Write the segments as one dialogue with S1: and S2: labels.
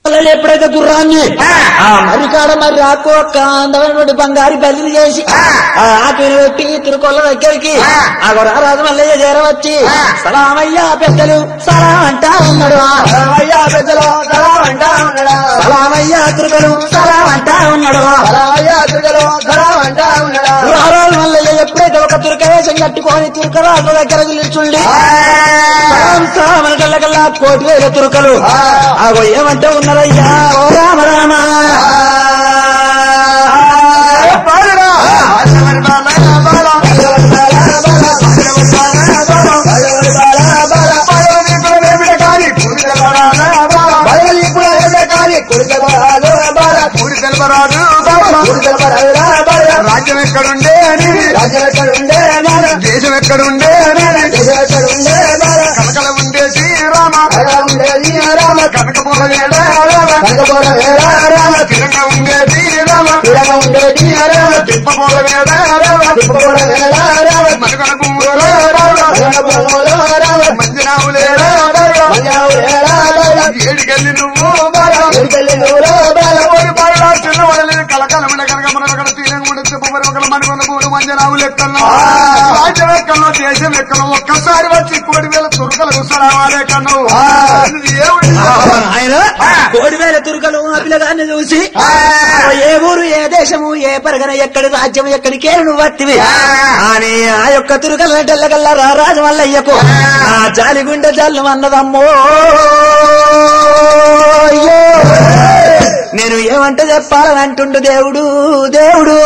S1: పిల్లలు ఎప్పుడైతే గుర్రాన్ని ఆ మరికాడ మరి రాకు ఒక్క అందమైనటువంటి బంగారు బల్లిని చేసి ఆ ఆకుని పెట్టి తిరుకొల్ల దగ్గరికి ఆ రాజు మల్లయ్య చేరవచ్చి సలామయ్యా పెద్దలు సలాం అంటా ఉన్నాడు
S2: రామయ్య పెద్దలు సలాం అంటా ఉన్నాడా
S1: సలామయ్యా తిరుగలు సలాం అంటా ఉన్నాడు
S2: రామయ్య పెద్దలు సలాం అంటా ఉన్నాడా
S1: రాజు మల్లయ్య ఎప్పుడైతే ఒక తురక వేషం కట్టుకొని తురకరాజు దగ్గర నిల్చుండి సలాం సలాం అనగల్లగల్లా కోటి వేల తురకలు ఆగో ఏమంటే ఉన్నారయ్యా ఓ రామ రామ
S2: పాడురా బాలవరి బాల బాల బాలవరి బాల బాల బాలవరి ఇప్పుడు వేమిడ కాని కుడిద బాల బాల బాలవరి ఇప్పుడు వేమిడ కాని కుడిద బాల బాల కుడిద బరాదు బాల కుడిద బరాదు బాల రాజ్యం ఎక్కడుండే అని రాజ్యం ఎక్కడుండే అని దేశం ఎక్కడుండే అని దేశం ఎక్కడుండే బాల కలకల ఉండే శ్రీరామ కలకల ఉండే శ్రీరామ కనకపుర వేళ రామ కనకపుర వేళ రామ తిరంగ ఉండే శ్రీరామ తిరంగ ఉండే శ్రీరామ తిప్పపోల వేళ రామ తిప్పపోల వేళ రామ మనుగడ భూములో రామ మనుగడ భూములో రామ మందిరావులే రామ మందిరావులే రామ ఏడికెళ్ళి నువ్వు బాల ఏడికెళ్ళి నువ్వు బాల ఓడి బాల చిన్న వడలేదు కలకలమైన కనుక మన కడ తీరంగా ఉండే తిప్పమరి ఒకల మనుగొన్న భూములు మందిరావులు ఎక్కడో రాజ్యం ఎక్కడో దేశం ఎక్కడో ఒక్కసారి వచ్చి కోడి వేల తురకలకు సరావాలే కన్ను ఏమిటి
S1: ఆయన కోడి వేల తురుకలు ఆ పిల్లగాన్ని చూసి ఏ ఊరు ఏ దేశము ఏ పరగన ఎక్కడి రాజ్యం ఎక్కడి కేరు నువ్వు వత్తివి అని ఆ యొక్క తురుకల టెల్లగల్ల రారాజు మల్లయ్యకు ఆ జాలి గుండె జల్లు అన్నదమ్మో అయ్యో నేను ఏమంటే చెప్పాలని అంటుండు దేవుడు దేవుడు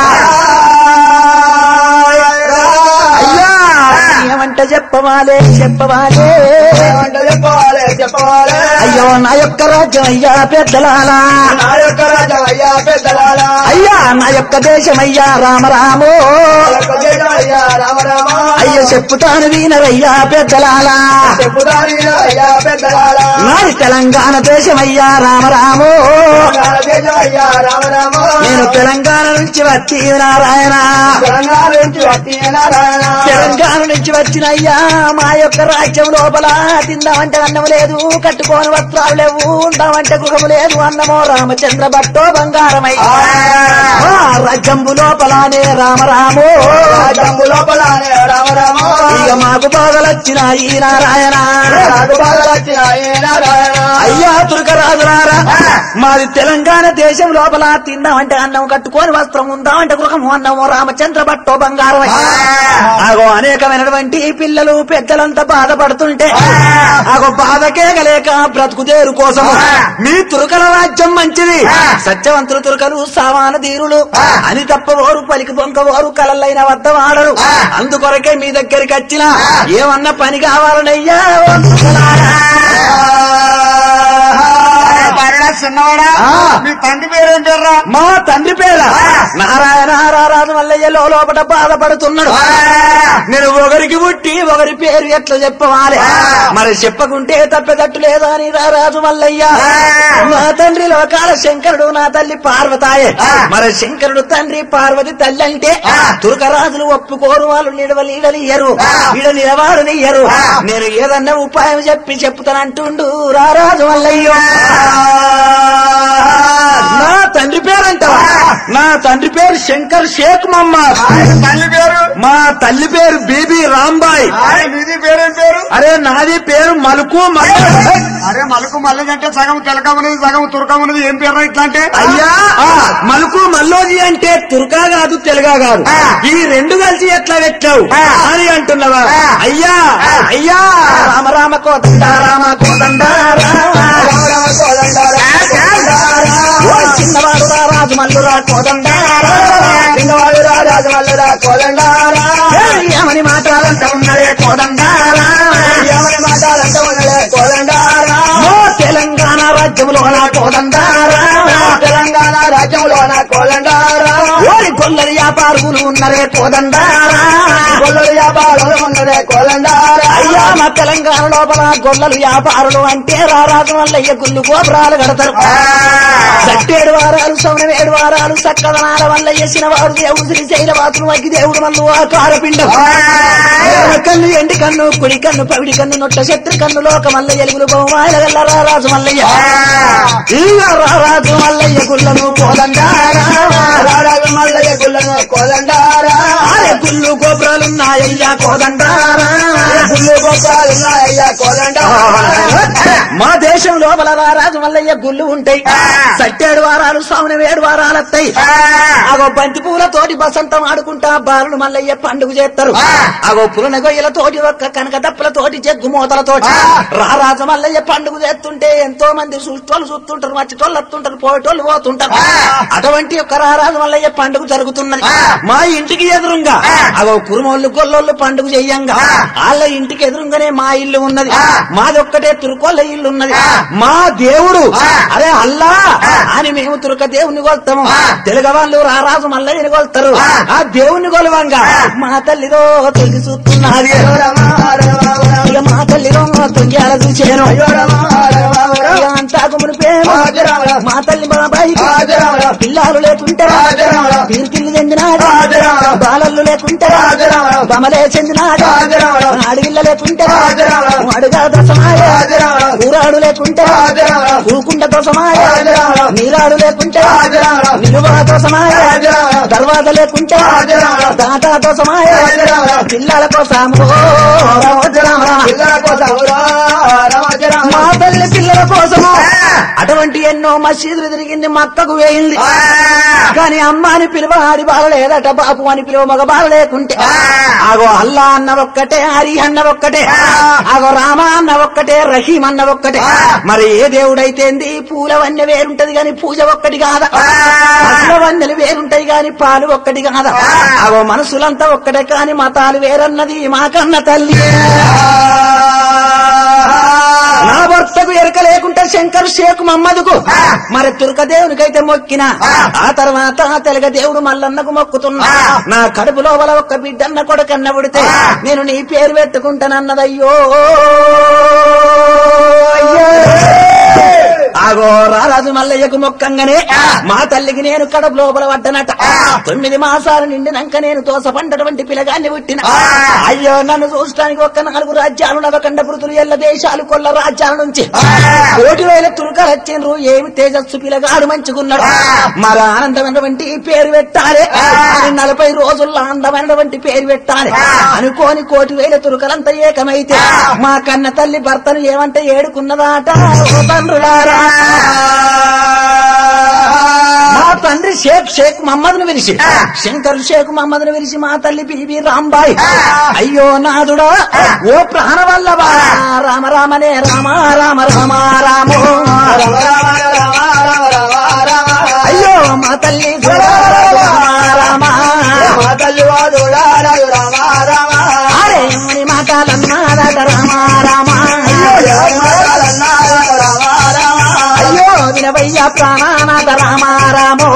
S1: అయ్యా ఏమంట చెప్పవాలే చెప్పవాలే
S2: చెప్పాలి చెప్పాలి
S1: అయ్యో నా యొక్క రాజ్యం అయ్యా పెద్దలాలా
S2: నా యొక్క రాజా అయ్యా పెద్దలాల
S1: అయ్యా నా యొక్క దేశం అయ్యా రామరామో
S2: అయ్యా రామ రామ
S1: అయ్యో చెప్పుతాను వీనరయ్యా పెద్దలాలా
S2: చెప్పుదాని అయ్యా పెద్దలాల
S1: నాది తెలంగాణ దేశం అయ్యా రామరామో
S2: అయ్యా రామ రామ
S1: నేను తెలంగాణ నుంచి వచ్చి నారాయణ
S2: తెలంగాణ నుంచి వచ్చి నారాయణ
S1: తెలంగాణ నుంచి వచ్చిన అయ్యా మా యొక్క రాజ్యం లోపల తిందామంటే అన్నం లేదు కట్టుకోని వస్త్రాలు లేవు ఉందామంటే గృహము లేదు అన్నమో రామచంద్ర భట్టో బంగారమయ్యా మా రాజ్యంబు లోపలనే రామరామో
S2: జంబు లోపలనే రామ రామ
S1: ఇక మాకు బాధలొచ్చినాయి నారాయణ
S2: నాకు బాగా వచ్చినాయి నారాయణ
S1: అయ్యా తురకరాజులారా మాది తెలంగాణ దేశం లోపల తిందామంటే అన్నం కట్టుకొని వస్త్రం ఉందామంటే గృహము అన్నము రామచంద్ర భట్టో బంగారం ఆగో అనేకమైనటువంటి పిల్లలు పెద్దలంతా బాధపడుతుంటే ఆగో బాధకే గలేక బ్రతుకుదేరు కోసం మీ తురకల రాజ్యం మంచిది సత్యవంతులు తురకలు సామాన ధీరులు అని తప్పవోరు పలికి బొంకవోరు కలలైన వద్ద వాడరు అందుకొరకే మీ దగ్గరికి వచ్చిన ఏమన్నా పని కావాలనయ్యా ఓ తురకలారా.
S2: చిన్నవాడా
S1: ఆ.
S2: మీ తండ్రి పేరేం పేర్రా
S1: మా తండ్రి పేర నారాయణ రారాజు మల్లయ్య లోపట బాధపడుతున్నాడు నేను ఒకరికి పుట్టి ఒకరి పేరు ఎట్లా చెప్పవాలి మరి చెప్పకుంటే తప్పెదట్టు లేదా అని రారాజు మల్లయ్య నా తండ్రి లోకాల శంకరుడు నా తల్లి పార్వతాయే మరి శంకరుడు తండ్రి పార్వతి తల్లి అంటే తురకరాజులు ఒప్పుకోరు వాళ్ళు నిడవలీడనియ్యరు ఈడ నిలవాడనియ్యరు నేను ఏదన్నా ఉపాయం చెప్పి చెప్తానంటుండు రారాజు మల్లయ్య నా తండ్రి పేరు అంటావా నా తండ్రి పేరు శంకర్ షేక్ మహమ్మద్
S2: ఆయన తల్లి పేరు
S1: మా తల్లి పేరు బీబీ రాంబాయ్
S2: ఆయన నిధి పేరేం పేరు
S1: అరే నాది పేరు మలుకు మల్ల
S2: అరే మలుకు మల్లెది అంటే సగం తెలకమున్నది సగం తురకమున్నది ఏం పేరు ఇట్లా అంటే
S1: అయ్యా మలుకు మల్లోజీ అంటే తుర్కా కాదు తెలుగా కాదు ఈ రెండు కలిసి ఎట్లా పెట్టావు అని అంటున్నావా అయ్యా అయ్యా రామ రామ కోదండ రామ కోదండ రామ ఓ చిన్నవాడు రా రాజు మల్లురా కోదండ
S2: చిన్నవాడు రాజు మల్లెరా కోదండారా
S1: ఏమని మాట్లాడంట ఉన్నదే కోదండ
S2: ఎవరి మాటాలంటే ఉన్నలే కోదండారా
S1: ఓ తెలంగాణ రాజ్యంలో నా కోదండ
S2: తెలంగాణ రాజ్యంలో నా కోదండారా
S1: ఓరి గొల్లలు వ్యాపారులు ఉన్నరే కోదండారా
S2: గొల్లలు వ్యాపారులు ఉన్నదే కోదండారా
S1: అయ్యా మా తెలంగాణ లోపల గొల్లలు వ్యాపారులు అంటే రారాజు వల్లయ్య గుళ్ళు గోపురాలు కడతారు సట్టేడు వారాలు సౌనం ఏడు వారాలు సక్కదనాల వల్ల చేసిన వాడు దేవుడు శ్రీశైల వాసులు అగ్గి దేవుడు మల్లు ఆకారపిండం ఎడమ కన్ను ఎండి కన్ను కుడి కన్ను పవిడి కన్ను నొట్ట శత్రు కన్ను లోక మల్ల ఎలుగులు బహుమాయల గల్ల రారాజు మల్లయ్య ఇక రారాజు మల్లయ్య గుళ్ళను కోదండారా
S2: రారాజు మల్లయ్య గుళ్ళను కోదండారా
S1: ఆరే గుళ్ళు గోపురాలున్నాయ్యా కోదండారా
S2: గుళ్ళు గోపాలు ఉన్నాయ్యా కోదండారా
S1: మా దేశం లోపల రారాజు మల్లయ్య గుళ్ళు ఉంటాయి సట్టేడు వారాలు సామున ఏడు వారాలు వస్తాయి అగో బంతి పూలతోటి బసంతం ఆడుకుంటా బాలుడు మల్లయ్య పండుగ చేస్తారు అగో పులన గొయ్యలతోటి ఒక్క కనక దప్పులతోటి జగ్గు మూతలతోటి రారాజు మల్లయ్య పండుగ చేస్తుంటే ఎంతో మంది చూస్తోళ్ళు చూస్తుంటారు మచ్చటోళ్ళు వస్తుంటారు పోయేటోళ్ళు పోతుంటారు అటువంటి ఒక రారాజు మల్లయ్య పండుగ జరుగుతున్నది మా ఇంటికి ఎదురుగా అగో కురుమోళ్ళు గొల్లోళ్ళు పండుగ చెయ్యంగా వాళ్ళ ఇంటికి ఎదురుగానే మా ఇల్లు ఉన్నది మాది ఒక్కటే తురుకోళ్ళ ఇల్లు ఉన్నది మా దేవుడు అరే అల్లా అని మేము తురుక దేవుని కొలుతాము తెలుగు వాళ్ళు రారాజు మల్లయ్యని కొలుతారు ఆ దేవుని కొలవంగా మా తల్లిదో తొంగి చూస్తున్నది ఇక మా తల్లిదో తొంగ్యాల చూసేను ఇక అంతాకు మునిపేమో మా తల్లి బాబాయి పిల్లలు లేకుంటే పీరికిల్లు చెందినాడు బాలల్లు లేకుంటే బమలే చెందినాడు అడవిల్ల లేకుంటే అడుగా దశమాయ ఊరాడు లేకుంటే ఊకుండ దోసమాయ నీరాడు లేకుంటే నిలువ దోసమాయ దర్వాజ లేకుంటే దాటా దోసమాయ పిల్లల కోసము మా తల్లి పిల్లల కోసము అటువంటి ఎన్నో మసీదులు తిరిగింది మక్కకు వేయింది కానీ అమ్మ అని పిలువ ఆడి బాల లేదట బాపు అని పిలువ మగ బాల లేకుంటే ఆగో అల్లా అన్న ఒక్కటే హరి అన్న ఒక్కటే ఆగో రామ అన్న ఒక్కటే రహీం అన్న ఒక్కటే మరి ఏ దేవుడైతేంది పూల వన్నె వేరుంటది గాని పూజ ఒక్కటి కాదా పసుల వన్నెలు వేరుంటాయి గాని పాలు ఒక్కటి కాదా ఆగో మనసులంతా ఒక్కటే కాని మతాలు వేరన్నది మాకన్న తల్లి నా భర్తకు ఎరక లేకుంటే శంకర్ షేక్ మమ్మదుకు మరి తుర్క దేవునికైతే మొక్కిన ఆ తర్వాత తెలుగ దేవుడు మల్లన్నకు మొక్కుతున్నా నా కడుపు లోపల ఒక్క బిడ్డన్న కొడుకన్న పుడితే నేను నీ పేరు పెట్టుకుంటానన్నదయ్యో అయ్యో. ఆగో రారాజు మల్లయ్యకు మొక్కంగానే మా తల్లికి నేను కడుపు లోపల పడ్డనట తొమ్మిది మాసాలు నిండినాక నేను తోసపంటటువంటి పిల్లగాన్ని పుట్టిన అయ్యో నన్ను చూడటానికి ఒక్క నాలుగు రాజ్యాలు నవకండ పృతులు ఎల్ల దేశాలు కొల్ల రాజ్యాల నుంచి కోటి వేల తురుకలు వచ్చిండ్రు ఏమి తేజస్సు పిల్లగాడు మంచుకున్నాడు మరి ఆనందమైనటువంటి పేరు పెట్టాలి అని నలభై రోజుల్లో అందమైనటువంటి పేరు పెట్టాలి అనుకోని కోటి వేల తురుకలంతా ఏకమైతే మా కన్న తల్లి భర్తను ఏమంటే ఏడుకున్నదాట ఓ తండ్రులారా మా తండ్రి షేక్ షేక్ మహమ్మద్ను పిలిచి శంకర్ షేక్ మహమ్మద్ను పిలిచి మా తల్లి బీబీ రాంబాయ్ అయ్యో నాదుడా ఓ ప్రాణ వల్ల రామ రామనే రామ రామ రామ రామో అయ్యో మా తల్లి రామ రామ అరే ఎమ్మని మాటలన్నారట రామ రామ అయ్యో వినవయ్య ప్రాణానాథ రామ రామో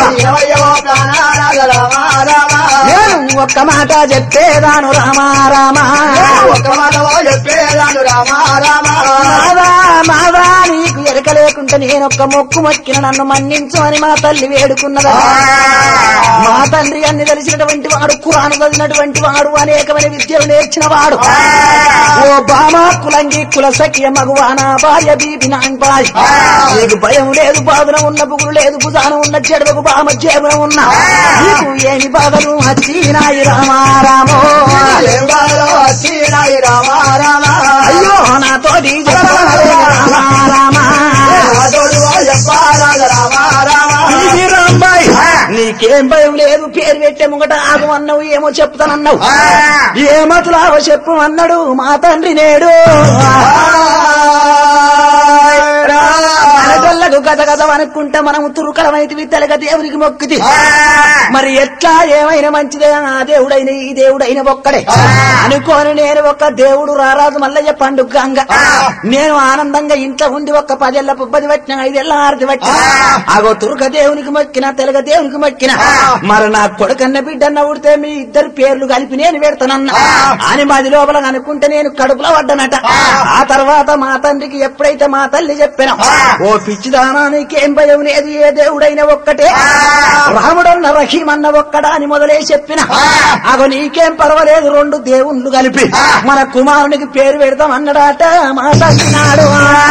S1: నేను ఒక్క మాట చెప్పేదాను రామ రామ
S2: చెప్పేదాను రామ రామ
S1: మాదా మాదా నీకు ఎరక లేకుంటే నేను ఒక్క మొక్కు మొక్కిన నన్ను మన్నించు అని మా తల్లి వేడుకున్నదా మా తండ్రి అన్ని తెలిసినటువంటి వాడు కురాను చదివినటువంటి వాడు అనేకమైన విద్యలు నేర్చిన వాడు ఓ బామా కులంగి కుల సఖ్య మగువాన భార్య బీబి నాన్పాయ్ నీకు భయం లేదు బాధన ఉన్న బుగులు లేదు భుజాన ఉన్న చెడవకు బామ జేబున ఉన్న నీకు ఏమి బాధలు వచ్చినాయి రామా రామో
S2: ఏం బాధలో వచ్చినాయి రామ రామ
S1: అయ్యో నాతోటి చెప్పాలి రామా రామా
S2: అదోడు చెప్పాలి రామ రామ
S1: ఇది రాంబాయ్ నీకేం భయం లేదు పేరు పెట్టే ముంగట ఆగు అన్నావు ఏమో చెప్తానన్నావు ఏమతులావో చెప్పు అన్నాడు మా తండ్రి నేడు అనగొల్లకు గద గద అనుకుంటే మనం తురుకలమైతివి తెలగ దేవునికి మొక్కితి మరి ఎట్లా ఏమైనా మంచిదే ఆ దేవుడైన ఈ దేవుడైన ఒక్కడే అనుకోని నేను ఒక దేవుడు రారాజు మల్లయ్య పండుగ గంగ నేను ఆనందంగా ఇంట్లో ఉండి ఒక పదేళ్ల పుబ్బది వచ్చిన ఐదేళ్ల ఆరతి వచ్చిన ఆగో తురుక దేవునికి మొక్కిన తెలగ దేవునికి మొక్కిన మరి నా కొడుకన్న బిడ్డన్న ఉడితే మీ ఇద్దరు పేర్లు కలిపి నేను పెడతానన్న అని మాది లోపల అనుకుంటే నేను కడుపులో పడ్డనట ఆ తర్వాత మా తండ్రికి ఎప్పుడైతే మా తల్లి చెప్పిన ఓ పిచ్చిదానా నీకేం భయం లేదు ఏ దేవుడైనా ఒక్కటే రాముడన్న రహీం అన్న ఒక్కడా అని మొదలే చెప్పిన అగో నీకేం పర్వాలేదు రెండు దేవుళ్ళు కలిపి మన కుమారునికి పేరు పెడతాం అన్నడాట మా తండ్రి నాడు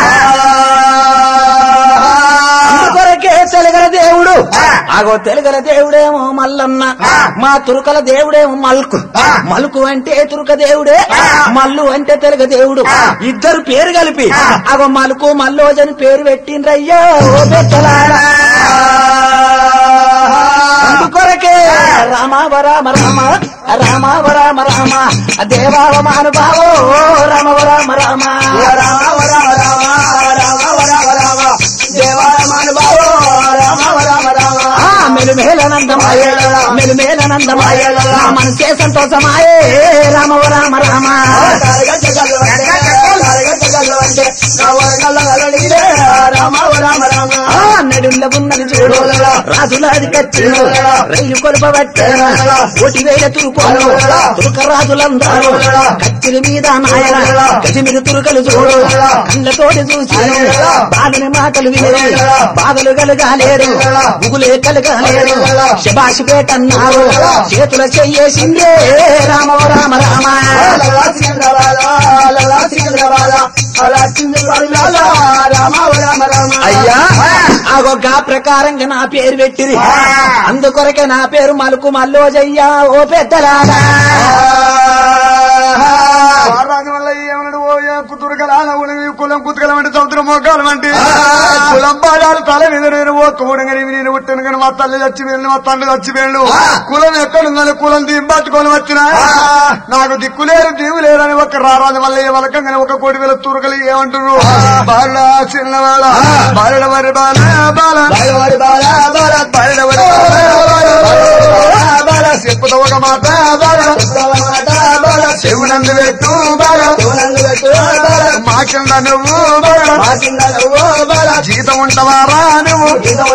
S1: అందుకొరకే తెలుగల దేవుడు అగో తెలుగల దేవుడేమో మల్లన్న మా తురుకల దేవుడేమో మల్కు మల్కు అంటే తురుక దేవుడే మల్లు అంటే తెలుగ దేవుడు ఇద్దరు పేరు కలిపి అగో మలుకు మల్లోజని పేరు పెట్టిండ్రయ్యో ఓ పెట్టలారా అందుకొరకే రామ రామ రామ రామ రామ రామ దేవావ మానుభావో రామ రామ రామ
S2: రామ రామ రామ రామ రామ రామ దేవామానుభావో రామ రామ రామ
S1: ఆ మెలుమేలనందమాయ మెలుమేలనందమాయ నా మనసే సంతోషమాయే రామ రామ రామ ఆ నడుల్ల ఉన్నది చూడు రాజులాది కచ్చిన రైలు కొలపబట్టారు కోటి వేల తురుకోలు తురుక రాజులందరూ కచ్చిరి మీద నాయన గజి మీద తురుకలు చూడు కళ్ళతోటి చూసి బాధని మాటలు విని బాధలు కలగాలేరు ముగులే కలగాలేరు శబాషి పేటన్నారు చేతుల చెయ్యేసిందే రామ రామ రామ అయ్యా ఆగొక్క ప్రకారంగా నా పేరు పెట్టిరి అందుకొరకే నా పేరు మలుకు మల్లోజయ్యా ఓ పెద్దలారా
S2: రాజు వల్ల ఏమన్నాడు ఓ కుతురుగలాల కులం కుతుకలం అంటే సముద్రం మోకాలం అంటే కులం పాడాలు తల మీద నేను ఓ తోడగని నేను పుట్టాను కానీ మా తల్లి చచ్చి వెళ్ళి మా తండ్రి చచ్చి వెళ్ళు కులం ఎక్కడుందని కులం దీని పట్టుకొని వచ్చిన నాకు దిక్కు లేరు దీవు లేరని ఒక రారాజు వల్ల ఏ వలకంగానే ఒక కోటి వేల తురుకలు ఏమంటారు బాల చిన్నవాళ్ళ బాలడ వరి బాల బాల బాలవాడి బాల బాల బాలడ వరి బాల చెప్పుతో ఒక మాట బాల బాల చెవునందు పెట్టు బాల మాకింద నువ్వు బాల జీతం ఉంటవారా నువ్వు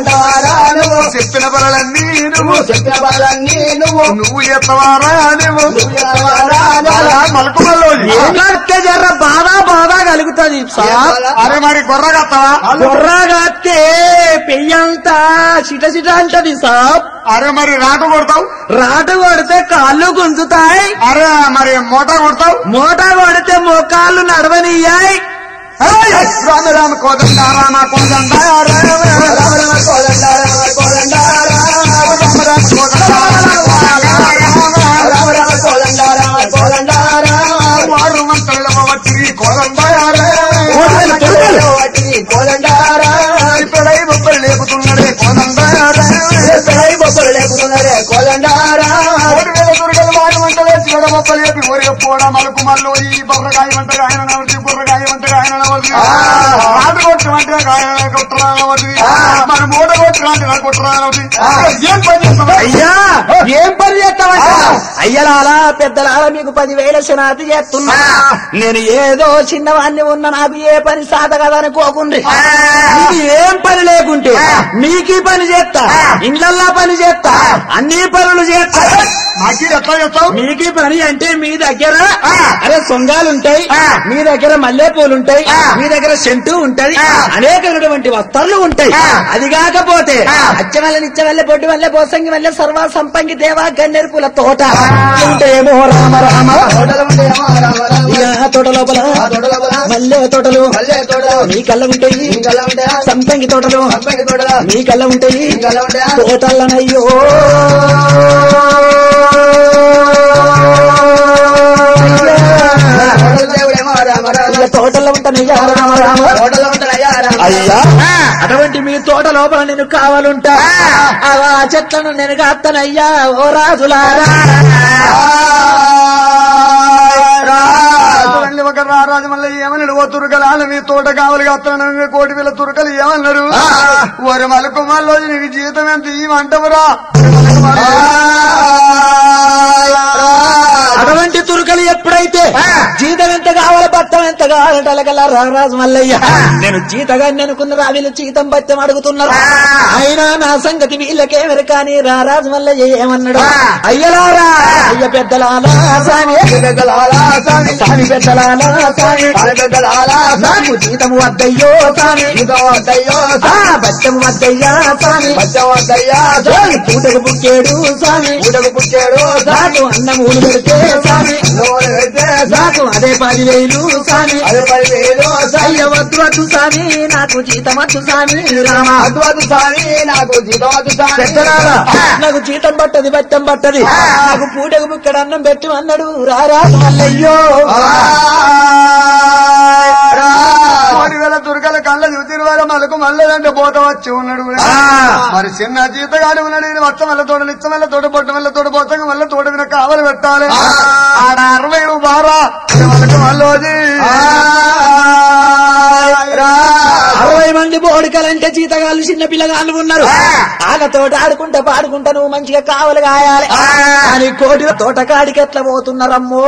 S2: చెప్పిన పనులన్నీ నువ్వు
S3: నువ్వు
S2: నువ్వు ఎత్తవారా నువ్వు మలుకు
S1: ఏగత్తే జర్ర బాధ బాధ కలుగుతుంది సాబ్
S2: అరే మరి గొర్ర కత్తవా
S1: బొర్రాగత్తే పెయ్యంతా చిట చిట అంటది సాబ్
S2: అరే మరి రాటు కొడతావు
S1: రాటు కొడితే కాళ్ళు గుంజుతాయి
S2: అరే మరి మూట కొడతావు
S1: మూట కొడితే మోకాళ్ళు నడవనియ్యాయి
S2: రామ రామ కోదండ రామ కోదండ రామ రామ
S3: కోదండ రామ కోదండ
S2: రామ రామ కోదండ
S3: రామ రామ కోదండ రామ కోదండ
S2: వారు మంత్రుల వచ్చి కోదండ
S1: కోడలు, తొడలు.
S3: కోదండ
S2: ఇప్పుడై బొబ్బలు లేపుతున్నాడే కోదండ
S3: పెళ్ళై బొబ్బలు లేకుతున్నారే కోదండ
S2: కోటి వేల దుర్గలు వాడు వంటలే శివడ బొబ్బలు లేపి ఒరే పోడ మలుకు మల్లు ఈ బొర్రగాయ వంటగా ఆయన నవ్వుతుంది బొర్రగాయ వంటగా ఆయన నవ్వుతుంది రాటు కొట్టడం అంటే ఆయన కొట్టరా నవ్వుతుంది మరి మూట కొట్టడం అంటే నాకు కొట్టరా నవ్వుతుంది ఏం పని చేస్తావా
S1: అయ్యా ఏం పని చేస్తావంట అయ్యలాలా పెద్దలాల మీకు పదివేల శనాతి చేస్తున్నా నేను ఏదో చిన్నవాణ్ణి ఉన్న నాకు ఏ పని సాధ కదా అనుకోకుండ్రి మీకు ఏం పని లేకుంటే మీకు పని చేస్తా ఇండ్లల్లా పని చేస్తా అన్ని పనులు చేస్తా
S2: మాకి ఎట్లా చేస్తావు
S1: మీకు పని అంటే మీ దగ్గర అరే సొంగాలు ఉంటాయి మీ దగ్గర మల్లె పూలు ఉంటాయి మీ దగ్గర సెంటు ఉంటది అనేకమైనటువంటి వస్త్రాలు ఉంటాయి అది కాకపోతే అచ్చవల్ల నిచ్చవల్ల బొడ్డు వల్ల పోసంగి వల్ల సర్వ సంపంగి దేవా గన్నేరు పూల తోట ఉంటేమో రామ రామ
S3: తోటలు ఉంటాయేమో రామ రామ
S1: ఇక ఆ తోట లోపల
S3: ఆ తోట లోపల
S1: మల్లె తోటలు
S3: మల్లె తోటలు
S1: మీ కళ్ళ ఉంటాయి
S3: ఇంకలా ఉంటాయా
S1: సంపంగి తోటలు
S3: సంపంగి తోటలు
S1: మీ కళ్ళ ఉంటాయి
S3: ఇంకలా ఉంటాయా
S1: తోటల్లనయ్యో
S3: తోటలు దేవుడేమో రామ రామ
S1: తోటల్లో ఉంటానయ్యా రామ రామ
S3: తోటలో ఉంటాయా రామ
S1: అయ్యా అటువంటి మీ తోట లోపల నేను కావాలంటా ఆ చెట్లను నేను కాస్తానయ్యా ఓ రాజులారా
S2: చూడండి ఒక రారాజు మళ్ళీ ఏమన్నాడు ఓ తురకలు నీ తోట కావాలి కత్తాను కోటి వేల తురకలు ఏమన్నారు ఒరి మలకు మళ్ళీ నీకు జీతం ఎంత ఇవ్వమంటవురా
S1: అటువంటి తురుకలు ఎప్పుడైతే జీతం ఎంత కావాలి బత్తం ఎంత కావాలంటే అలాగల్లా రారాజు మల్లయ్య నేను జీతగాన్ని అనుకున్నారు వీళ్ళు జీతం బత్తం అడుగుతున్నారు అయినా నా సంగతి వీళ్ళకేమరు కానీ రారాజు మల్లయ్య ఏమన్నాడు అయ్యలారా అయ్య పెద్దలాలా సామి సామి పెద్దలాలా సామి నాకు జీతం వద్దయ్యో సామి ఆ, బత్తం వద్దయ్యా సామి జోలి పూటకు పుట్టాడు సామి నాకు అన్నమూలు పెడితే సామి నాకు అదే పదివేలు సామి అయ్య వద్దు వద్దు సామి నాకు జీతం వద్దు సామి రామా
S3: నాకు జీతం
S1: పెద్దలారా, నాకు జీతం పట్టది బట్టం పట్టది నాకు పూటకు బుక్కడ అన్నం పెట్టి అన్నాడు రారా మల్లయ్యో
S2: కోటి వేల తురకల కళ్ళ చూసిన వారు మలకు మళ్ళదంటే పోత వచ్చి ఉన్నాడు మరి చిన్న జీతగాడు ఉన్నాడు ఈయన వచ్చ మళ్ళీ తోట నిచ్చ మళ్ళీ తోట పొట్ట మళ్ళీ తోట పోతాక మళ్ళీ తోట మీద కావలి పెట్టాలి ఆడ అరవై బారా మళ్ళీ మళ్ళీ
S1: అరవై మంది బోడికలంటే జీతగాళ్ళు చిన్న పిల్లగాళ్ళు ఉన్నారు వాళ్ళతోటి ఆడుకుంటా పాడుకుంటా నువ్వు మంచిగా కావలి కాయాలి అని కోటి తోటకాడికి ఎట్లా పోతున్నారమ్మో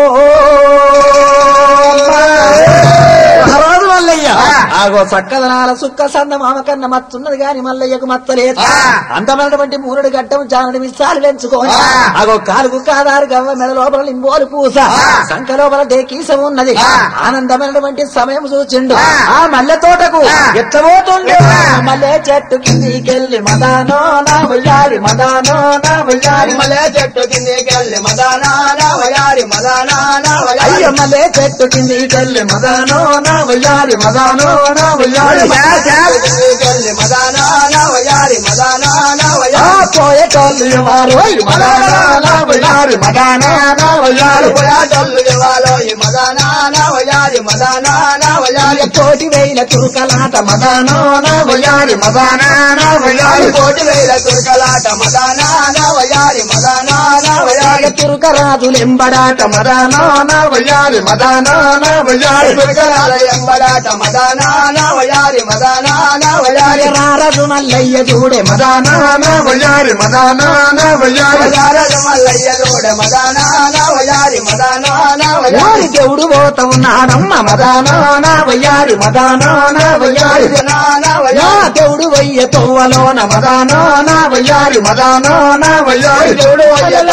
S1: రోజు మల్లయ్య ఆగో చక్కదనాల సుక్క సంద మామ కన్న మత్తున్నది గాని మల్లయ్యకు మత్తలేదు అందమైనటువంటి మూరుడు గడ్డం జానడి మిస్సాలు పెంచుకోని ఆగో కాలుకు కాదారు గవ్వ మెడ లోపల లింబోలు పూస సంఖ లోపల డేకీసం ఉన్నది ఆనందమైనటువంటి సమయం చూచిండు ఆ మల్లె తోటకు ఎట్ల పోతుండే మల్లె చెట్టు కిందికెళ్ళి మదానో నా వయ్యారి మదానో నా వయ్యారి
S3: మలే చెట్టు కిందికెళ్ళి మదానా వయారి మదానా వయారి
S1: అయ్య మల్లె చెట్టు కిందికెళ్ళి మదానో నా వయ్యారి మదానో నా వయ్యారి
S3: కిందికెళ్ళి మదానా వయారి మదానా
S1: ఆ
S3: వయారి
S1: పోయేటోళ్ళు ఎవరు మదానో నా వయ్యారి మదానో నా వయ్యారి
S3: పోయాటోళ్ళు ఇవ్వాలో ఈ మదానా వయారి మదానా వయారి
S1: కోటి వేల తురుకలాట మదానో నా వయ్యారి మదానా నా వయ్యారి
S3: కోటి వేల తుర్కలాట మదానా వయారి మదానా వయారి
S1: తురుకరాజులెంబడాట మదానో నా వయ్యారి మదానో నా వయ్యారి
S3: తుర్కలాల ఎంబడాట మదానా వయారి మదానా వయారి
S1: రారదు మల్లయ్య చూడే మదానో నా వయ్యారి మదానో నా వయ్యారి
S3: వయారదు మల్లయ్య తోడ మదానా వయారి మదానా వయారి
S1: వారి దేవుడు పోత ఉన్నాడమ్మ మదానో నా వయ్యారి మదానో నా వయ్యారి
S3: నానా
S1: నా
S3: వయారి
S1: దేవుడు వయ్య తోవలోన మదానో నా వయ్యారి మదానో నా వయ్యారి
S3: దేవుడు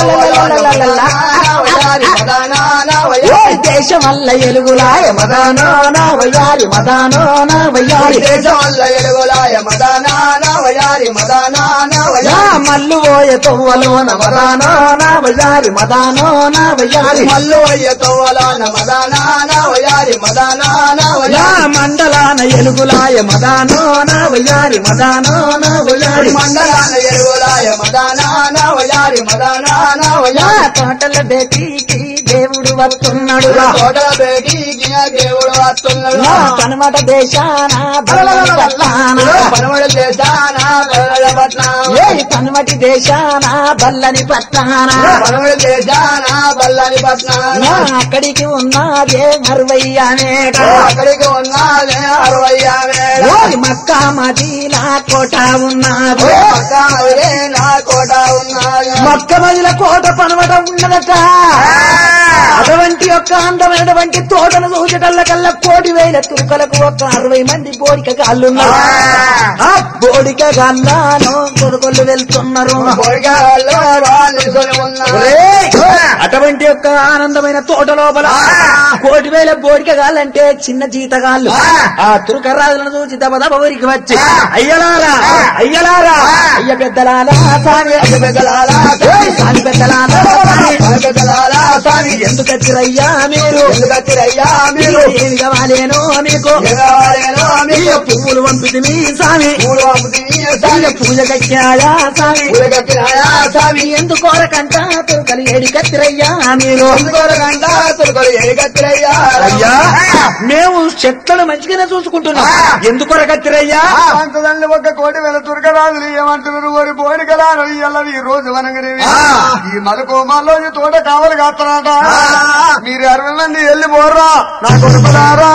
S3: వయారి మదానా
S1: ఓ
S3: వయారి
S1: దేశమల్ల ఎలుగులాయ మదానో నా వయ్యారి మదానో నా వయ్యారి
S3: దేశమల్ల ఎలుగులాయ మదానా వయారి మదానా
S1: నా
S3: వయారి
S1: మల్లు పోయ తోవలోన మదానో నా వయ్యారి మదానో నా వయ్యారి
S3: మల్లు అయ్య తోవలాన మదానా వయారి మదానా
S1: నా
S3: వయారి
S1: మండలాన ఎలుగులాయ మదానో నా వయ్యారి మదానో నా వయ్యారి
S3: మండలాన ఎలుగులాయ మదానా వయారి మదానా
S1: నా
S3: వయారి
S1: తోటల బేటీకి దేవుడు వస్తున్నాడు
S3: తోటల బేటీకి దేవుడు వస్తున్నాడు
S1: నా కనమట దేశాన బల్లని పట్టాన
S3: పనమడ దేశాన బల్లల పట్నం
S1: ఏ కనమటి దేశాన బల్లని పట్టాన
S3: పనమడ దేశాన బల్లని పట్నం
S1: నా అక్కడికి ఉన్నదే అరవయ్యనేట
S3: అక్కడికి ఉన్నదే అరవై వేల
S1: ఓయ్ మక్కా మదీనా కోట ఉన్నది
S3: పక్కనే నా కోట ఉన్నది
S1: మక్క మదిల కోట పనమట ఉన్నదట అటువంటి యొక్క అందమైనటువంటి తోటను చూచటల్ల కల్లా కోటి వేల తురుకలకు ఒక అరవై మంది బోడిక గాళ్ళున్నారు ఆ బోడిక గాళ్ళను కొడుకొల్లు వెళ్తున్నారు
S3: కోరికల్లో నిలుకొని ఉన్నారు
S1: ఒరేయ్! అటువంటి యొక్క ఆనందమైన తోట లోపల కోటి వేల బోడిక గాళ్ళంటే చిన్న జీతగాళ్ళు ఆ తురుకరాజులను చూసి దబ దబ ఊరికి వచ్చి అయ్యలారా అయ్యలారా అయ్య పెద్దలారా సామి
S3: అయ్య పెద్దలారా
S1: ఓయ్ సామి పెద్దలారా సామి.
S3: అయ్య పెద్దలారా స్వామి
S1: ఎందుకు వచ్చిరయ్యా మీరు
S3: ఎందుకు వచ్చిరయ్యా మీరు
S1: ఏమి కావాలేనో మీకు
S3: ఎగవాలేనో
S1: ఈ
S3: మీరు
S1: పువ్వులు పంపితే మీ సామి
S3: మూడు పంపుతుంది స్వామి
S1: పూజకెక్కాయా స్వామి
S3: పూజకెక్కినాయా స్వామి
S1: ఎందుకోరకంట తురుకలు ఏడి కత్తిరయ్యా మీరు
S3: అందుకోరకంట తురుకొలు ఎడిగత్తిరయ్యా
S1: అయ్యా మేము చెట్లను మంచిగానే చూసుకుంటున్నాం ఎందుకొర కత్తిరయ్యా
S2: అంతదండి ఒక కోటి వేల తురకరాజులు ఏమంటున్నారు ఓరి బోడికలాను ఇయ్యాలని ఈ రోజు వనంగనే ఈ మలుపు మాలో తోట కావాలి కాస్తారట మీరు అరవై మంది వెళ్ళి పోర్రా నా కొడుకులారా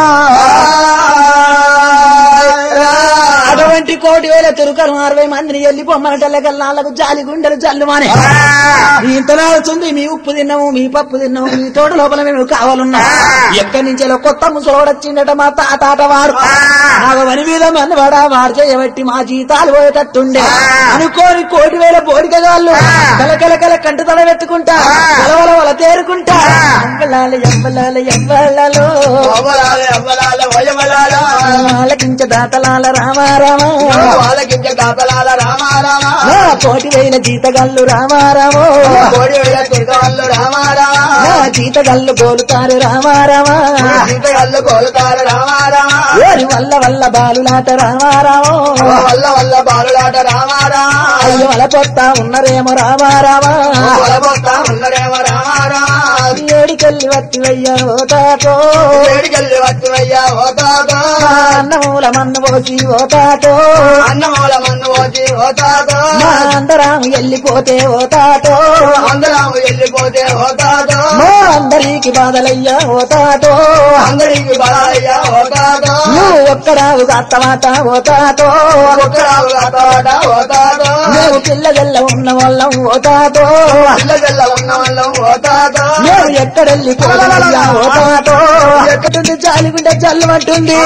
S1: అటువంటి కోటి వేల తురుకలు అరవై మందిని వెళ్ళి పొమ్మనటల్లకల్లాలకు జాలి గుండెలు జల్లుమానే ఇంత నాడుతుంది మీ ఉప్పు తిన్నాము మీ పప్పు తిన్నాము మీ తోట లోపల మేము కావాలన్నా ఎక్కడి నుంచో కొత్త ముసలోడొచ్చిండట మా తాతాట వాడు నాగవని మీద మనవాడా వాడు చేయబట్టి మా జీతాలు పోయేటట్టుండే అనుకోని కోటి వేల బోడికగాళ్ళు కలకల కల కంట తల పెట్టుకుంటా వలవల వల తేరుకుంటా ఎంబలాల ఎంబలాల ఎంబలలో
S3: అవ్వలాల అవ్వలాల వయమలాల
S1: ఆలకించ దాతలాల రామారామ
S3: వాళ్ళకించ కాపలాల రామారామ
S1: నా కోటి వేల జీతగాళ్ళు రామారామో
S3: కోడి వేల తుర్గవల్లు రామారామ
S1: నా జీతగాళ్ళు గోలుతారు రామారామ
S3: సీతగల్లు కోలుతారు రామారామ
S1: ఓరి వల్ల వల్ల బాలులాట రామారామో
S3: వల్ల వల్ల బాలులాట రామారామ
S1: అయ్యో అల పొత్తా ఉన్నరేమో రామారామా
S3: వలబోతా ఉన్నరేమో రామారామ
S1: ఏడికెళ్ళి వత్తి వెయ్యను ఓ తాతో
S3: వేడికెళ్ళి వచ్చువయ్యా ఓ తాతో
S1: మా అన్నమూల మన్ను పోసి ఓ తాతో
S3: అన్నమూల మన్ను పోచి ఓ తాతో
S1: మా అందరాము వెళ్ళిపోతే ఓ తాతో
S3: అందరం వెళ్ళిపోతే ఓ తాతో
S1: మా అందరికి బాధలయ్యా ఓ తాతో
S3: అందరికి బలాయ్యా ఓ తాతో
S1: నువ్వు ఒక్కరావు కాత్తమాట ఓ తాతో
S3: ఒక్కరావు తోట ఓ తాతో
S1: మేము పిల్లగల్ల ఉన్న వాళ్ళం ఓ తాతో
S3: పిల్ల పిల్ల ఉన్న వాళ్ళం ఓ తాతో
S1: మేము ఎక్కడెళ్ళి పోదలయ్యా ఓ తాతో ఎక్కడుంది జాలిగుంటే జల్లమంటుంది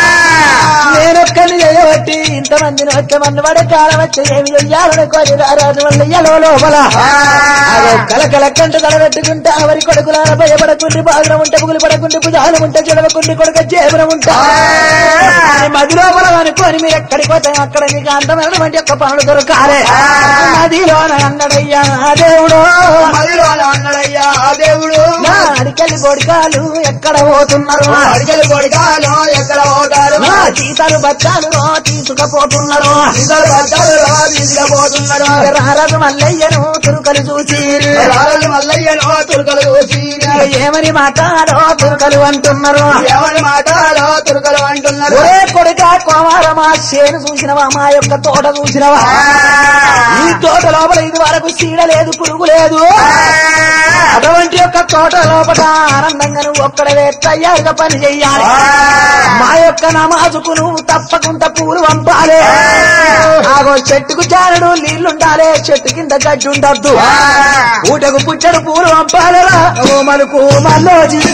S1: నేనొక్కని చేయబట్టి ఇంతమందిని వచ్చే మంది పడే కాలం వచ్చి ఏమి చెయ్యాలని కొని రారాజు వల్ల ఎలో లోపల అదో కలకల కంట తలబెట్టుకుంటే అవరి కొడుకులార భయపడకుండి బాధన ఉంటే పుగులు పడకుండి భుజాలు ఉంటే చెడవకుండి కొడుక చేపన ఉంటా అని మది లోపల అనుకోని మీరు ఎక్కడికి పోతే అక్కడ మీకు అందమైనటువంటి యొక్క పనులు దొరకాలే నదిలో అన్నడయ్యా ఆ దేవుడు
S3: మదిలో అన్నడయ్యా ఆ దేవుడు
S1: నా అడికెళ్ళి కొడుకాలు ఎక్కడ పోతున్నారు
S3: అడిగలు కొడుకాలు ఎక్కడ పోతారు
S1: నా జీతాలు బచ్చాలు తీసుకుపోతున్నారు
S3: ఇద్దరు భర్తలు తీసుకుపోతున్నాడు
S1: రారదు మల్లయ్యను తురుకలు చూసి
S3: రాజు మల్లయ్యను తురుకలు చూసి
S1: ఏమని మాట్లాడో తురుకలు అంటున్నారు
S3: ఎవరి మాటలో తురుకలు అంటున్నారు
S1: ఒరే కొడుక కోమారమా చేను చూసినవా మా యొక్క తోట చూసినవా ఈ తోట లోపల ఇది వరకు చీడ లేదు పురుగు లేదు అటువంటి యొక్క తోట లోపల ఆనందంగా నువ్వు ఒక్కడవే తయారుగా పని చెయ్యాలి మా యొక్క నమాజుకు నువ్వు తప్పకుండా పూలు పంపాలి ఆగో చెట్టుకు చారడు నీళ్లుండాలి చెట్టు కింద గడ్డి ఉండద్దు ఊటకు పుచ్చడు పూలు పంపాలరా ఓ మలుకు మల్లోజీ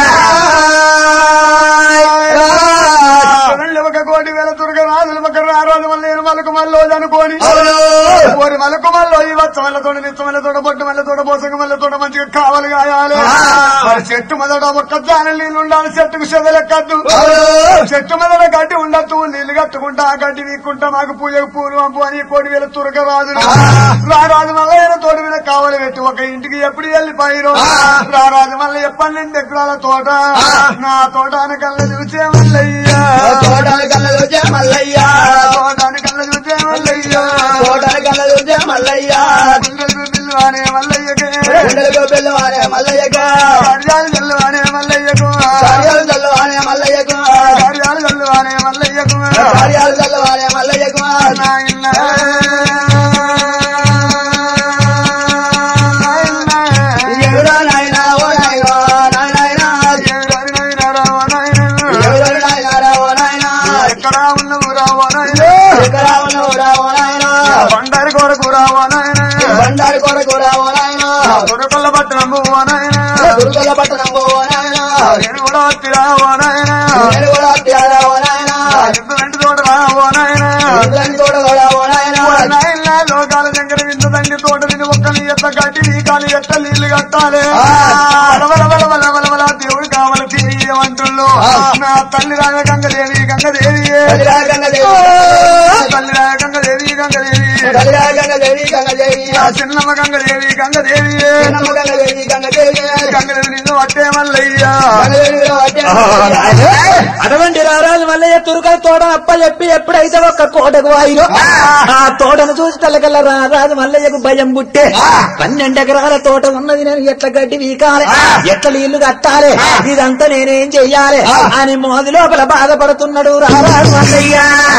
S2: చూడండి ఒక కోటి వేల తురకరాజులు ఒక రారాజు మళ్ళీ నేను మలకు మల్లో అనుకోని ఓరి మలకు మల్లో ఈ వచ్చ మళ్ళీ తోట నిత్త మళ్ళీ తోట బొట్టు మళ్ళీ తోట పోసక మళ్ళీ తోట మంచిగా కావాలి కాయాలి మరి చెట్టు మొదట ఒక్క జాన నీళ్ళు ఉండాలి చెట్టుకు చెదలెక్కద్దు చెట్టు మొదట గడ్డి ఉండద్దు నీళ్లు కట్టుకుంటా ఆ గడ్డి వీక్కుంటా మాకు పూజకు పూలు పంపు అని కోటి వేల తురక రాజులు రారాజు మల్లయ్య తోట మీద కావాలి పెట్టి ఒక ఇంటికి ఎప్పుడు వెళ్ళిపోయిరు రారాజు మళ్ళీ పన్నెండు ఎకరాల తోట నా తోటాన కళ్ళ చూసే మల్లయ్యా
S3: తోటలు కళ్ళ చూసే మల్లయ్యా
S2: తోటాన కళ్ళ చూసే మల్లయ్యా
S3: తోటలు కళ్ళ చూసే మల్లయ్యా
S2: పిల్లలకు పిల్లవానే మల్లయ్యకే
S3: గుండెలకు పిల్లవానే మల్లయ్యగా
S2: కార్యాలు చల్లవానే మల్లయ్యకు
S3: కార్యాలు చల్లవానే మల్లయ్యకు
S2: కార్యాలు చల్లవానే మల్లయ్యకు
S3: కార్యాలు చల్లవానే మల్లయ్యకు
S2: నాయన
S3: ఎవరో నాయనా ఓ నాయనా నాయనా ఎవరో నాయనా ఓ నాయనా
S2: ఎక్కడ ఉన్నవు రావో నాయన
S3: ఎక్కడ ఉన్నవురా ఓ నాయనా
S2: బండారి కొరకు రావో నాయన
S3: బండారి కొరకు రా ఓ నాయనా
S2: కొరకొల్ల పట్టణము ఓ నాయన
S3: దుర్గల పట్టణం ఓ నాయనా
S2: నేను కూడా వచ్చి రావో నాయన
S3: నేను కూడా తీరా ఓ నాయనా
S2: ఇంటి తోట రావో నాయన
S3: ఇంద్రాని తోట కూడా ఓ నాయనా
S2: నాయన లోకాల దగ్గర వింత తండ్రి తోట విని ఒక్కని ఎత్త కట్టి ఈ కాలు ఎత్త నీళ్లు కట్టాలి వల వల వల వల వల దేవుడు కావాలి తీయమంటుల్లో నా తల్లి రాగ గంగదేవి గంగదేవి
S3: గంగదేవి
S2: తల్లి రాగ గంగదేవి గంగదేవి
S3: గంగదేవి గంగదేవి
S2: నా చిన్నమ్మ గంగదేవి గంగదేవి
S3: నమ్మ గంగదేవి గంగదేవి
S2: గంగదేవి నిన్ను అట్టే మల్లయ్య
S1: అటువంటి రారాజు మల్లయ్య తురుకల తోట అప్ప చెప్పి ఎప్పుడైతే ఒక్క కోటకు వాయిరో ఆ తోటను చూసి తలకల్ల రారాజు మల్లయ్యకు భయం పుట్టే పన్నెండు ఎకరాల తోట ఉన్నది నేను ఎట్లా గడ్డి వీకాలి ఎట్లా నీళ్లు కట్టాలి ఇదంతా నేనేం చెయ్యాలి అని మోది లోపల బాధపడుతున్నాడు రారాజు మల్లయ్య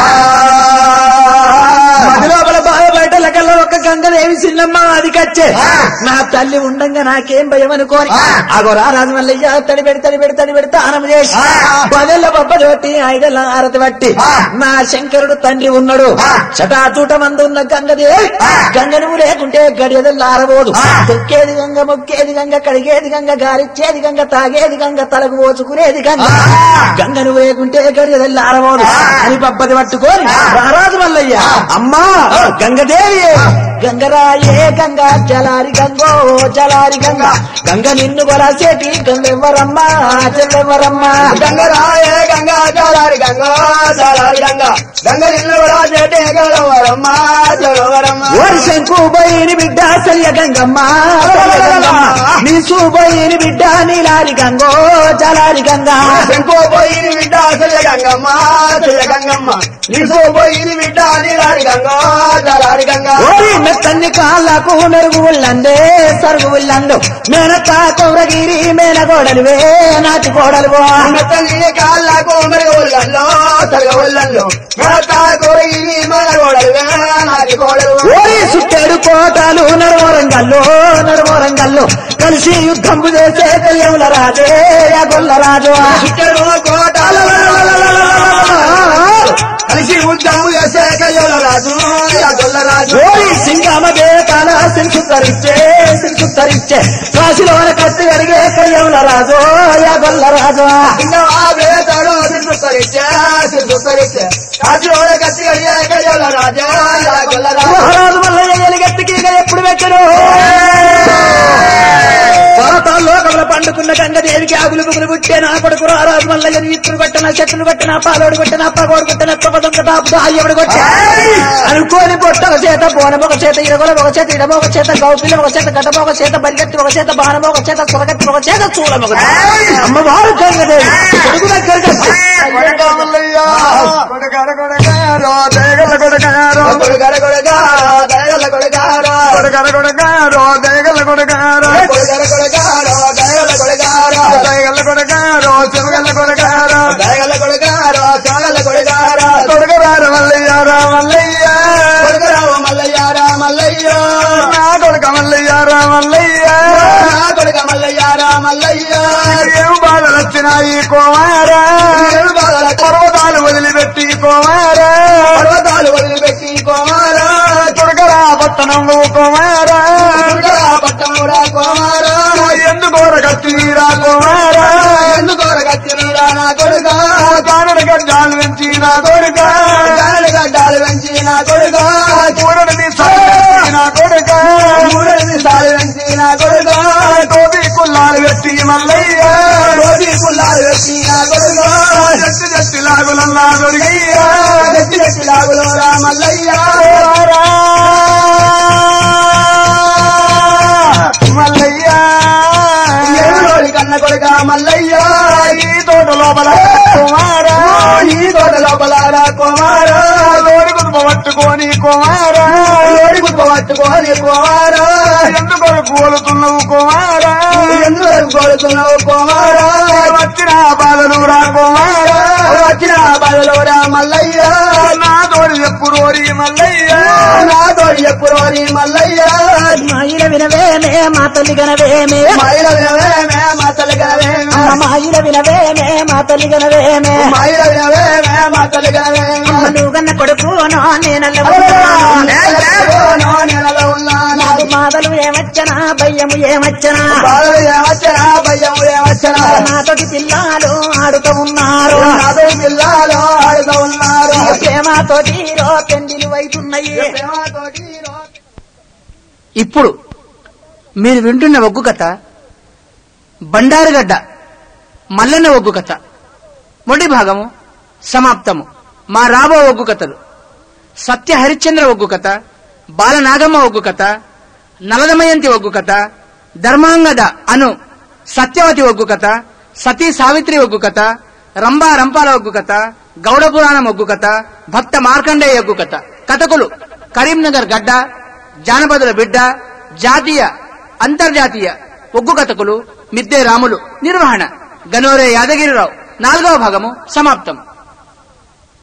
S1: మది లోపల బాధపడటలకల్లా ఒక్క గంగదేవి చిన్నమ్మ అది కచ్చే నా తల్లి ఉండంగా నాకేం భయం అనుకోని అగో రారాజు మల్లయ్య తడి పెడి తడి పెడి తడి పెడి తానం చేసి పదెల్ల బొబ్బలు పట్టి ఐదెల్ల ఆరతి పట్టి నా శంకరుడు తండ్రి ఉన్నాడు చటాచూట మందు ఉన్న గంగదేవి గంగ నువ్వు లేకుంటే గడియదల్లా ఆరబోదు తొక్కేది గంగ మొక్కేది గంగ కడిగేది గంగ గాలిచ్చేది గంగ తాగేది గంగ తలకు పోచుకునేది గంగ గంగ నువ్వు లేకుంటే గడియదల్లా ఆరబోదు అని పబ్బది పట్టుకొని రారాజు మల్లయ్య అమ్మా గంగదేవి గంగరాయే గంగ జలారి గంగో జలారి గంగ గంగ నిన్ను కొలసేటి గంగెవ్వరమ్మా చెల్లెవ్వరమ్మా
S3: గంగరాయ గంగా చాలారి గంగా చాలారి గంగా గంగ నిన్ను కూడా చేటే గలవరమ్మ చలవరమ్మ
S1: ఓరి శంకు బోయిని బిడ్డ సల్య గంగమ్మ సల్య గంగమ్మ నీ సూబోయిని బిడ్డ నీలారి గంగో జలారి గంగ
S3: శంకో పోయిని బిడ్డ అసలు గంగమ్మ అసలు గంగమ్మ నీసో పోయిని బిడ్డ నీలాడి గంగా చాలారి గంగా
S1: ఓరి మెత్తన్ని కాళ్ళకు మెరుగు ఉల్లందే సరుగు ఉల్లందు మేనత్త కౌరగిరి మేనగోడలువే నాటి కోడలువో
S3: మెత్తని కాళ్ళకు మెరుగు ఉల్లంలో సగ ఉల్లంలో మెడతా కోరిని మనగోడలు నాది కోడలు
S1: ఓరి సుట్టేడు కోటాలు నడుమోరంగల్లో నడుమోరంగల్లో కలిసి యుద్ధం చేసే తెలియముల రాజే గొల్ల రాజు
S3: చిట్టెడు కోటాలు కలిసి ఉద్యము చేసే కయ్యోల రాజు గొల్ల రాజు
S1: ఓరి సింగమ బేతాల సిల్సుత్తరిచ్చే సిల్సుత్తరిచ్చే కాశీలోన కత్తి అడిగే కయ్యముల రాజు గొల్ల రాజు
S3: వేతాడు సిద్ధరిచ్చే సిద్ధరిచ్చే రాజులోడ కత్తి అయ్యే కయ్యోల రాజు గొల్ల రాజు
S1: మహారాజు మల్లయ్య ఎలిగెత్తికి ఇక ఎప్పుడు పెట్టరు పర్వతాల్లో కమల పండుకున్న గంగదేవికి ఆగులు బుగులు పుట్టే నా కొడుకు రారాజు మల్లయ్య ఇత్తులు కొట్టిన చెట్లు కొట్టిన పాలోడు కొట్టిన పగోడు కొట్టిన తొమ్మిదొంగ తాపు అయ్యవుడు కొట్టా అనుకోని పొట్ట ఒక చేత బోనం ఒక చేత ఇరగొల ఒక చేత ఇడమ ఒక చేత గౌపిల్ల ఒక చేత గడ్డమ ఒక చేత బలిగత్తి ఒక చేత బాణం ఒక చేత సురగత్తి ఒక చేత చూలం ఒక అమ్మవారు గంగదేవి కొడుకు దగ్గరికి వచ్చి,
S2: కొడకార కొడకారో దేగల కొడకారో
S3: కొడుగడ కొడుగారో దయగల కొడుగారో
S2: కొడకార కొడకారో దేగల కొడకారో
S3: కొడుగడ కొడుగారో దయగల కొడుగారో
S2: దేగల కొడకారో చెమగల కొడకారో
S3: దయగల కొడుగారో చాగల కొడుగారో
S2: కొడకరార మల్లయ్య రా మల్లయ్య
S3: కొడుకురావు మల్లయ్య రా మల్లయ్య
S2: నా కొడక మల్లయ్య రా మల్లయ్య
S3: నా కొడుక మల్లయ్య రా మల్లయ్య
S2: ఏం బాధలు వచ్చినాయి కోమారా
S3: ఏడు బాధల
S2: పర్వతాలు వదిలిపెట్టి కోమారా
S3: పర్వతాలు వదిలిపెట్టి కోమారా
S2: కొడకరా పట్టణం నువ్వు కోమారా
S3: కొడుకురా పట్టమురా కోమారా
S2: ఎందుకోర కత్తిరా కోమారా
S3: ఎందుకోర కత్తినురా నా కొడుక
S2: కానుడ గడ్డాలు పెంచి నా కొడుక
S3: గాలి గడ్డాలు పెంచి నా కొడుక
S2: కూడని సాగి నా కొడుక
S3: మూడని సాలు పెంచి నా కొడుక
S2: కోపి కుల్లాలు పెట్టి మల్లయ్య
S3: కోటి పుల్లాలు పెట్టి నా కొడుక
S2: జట్టి జట్టి లాగులన్నా దొరికయ్యా
S3: గట్టి గట్టి లాగులో రా మల్లయ్య
S2: మల్లయ్య
S3: ఏడులోని కన్న కొడుక మల్లయ్య
S2: ఈ తోట లోపల కుమారా
S3: ఈ తోట లోపల రా కుమారా
S2: లోడి కుదుప పట్టుకొని కుమారా
S3: లోడి గుప్ప పట్టుకొని కుమారా
S2: ఎందుకు కోలుతున్నావు కుమారా
S3: ఎందుకు కోరుతున్నావు కుమారా
S2: వచ్చిన బాధలు రా కుమారా
S3: వచ్చిన బలలో రా మల్లయ్య
S2: నా తోడు చెప్పు రోరి మల్లయ్య
S3: నా తోడి ఎప్పుడోని మల్లయ్య
S1: మాయిల వినవేమే మా తల్లి గనవేమే
S3: మైల వినవేమే మా తల్లిగవేమే
S1: అమ్మ మాయిల వినవేమే మా తల్లి గనవేమే
S3: మైల వినవేమే మా తల్లిగవేమే
S1: నువ్వు కన్న కొడుకు నో నేనల్ల
S3: నెలలో ఉన్నాను
S1: నాకు మాదలు ఏమచ్చనా భయ్యము ఏమచ్చనా
S3: బాధలు ఏమచ్చనా భయము ఏమచ్చనా
S1: నాతోటి పిల్లలు ఆడుతూ ఉన్నారు
S3: నాతో పిల్లలు ఆడుతూ ఉన్నారు
S1: ప్రేమతోటి రో పెండిలు అవుతున్నాయి
S3: ప్రేమతోటి రో-
S4: ఇప్పుడు మీరు వింటున్న ఒగ్గు కథ బండారుగడ్డ మల్లన్న ఒగ్గు కథ మొదటి భాగము సమాప్తము మా రాబో ఒగ్గు కథలు సత్య హరిశ్చంద్ర ఒగ్గు కథ బాలనాగమ్మ ఒగ్గు కథ నలదమయంతి ఒగ్గు కథ ధర్మాంగద అను సత్యవతి ఒగ్గు కథ సతీ సావిత్రి ఒగ్గు కథ రంభా రంపాల ఒగ్గు కథ గౌడ పురాణం ఒగ్గు కథ భక్త మార్కండేయ ఒగ్గు కథ కథకులు కరీంనగర్ గడ్డ జానపదుల బిడ్డ జాతీయ అంతర్జాతీయ ఒగ్గు కథకులు మిద్దే రాములు నిర్వహణ గనోరే యాదగిరిరావు నాలుగవ భాగము సమాప్తం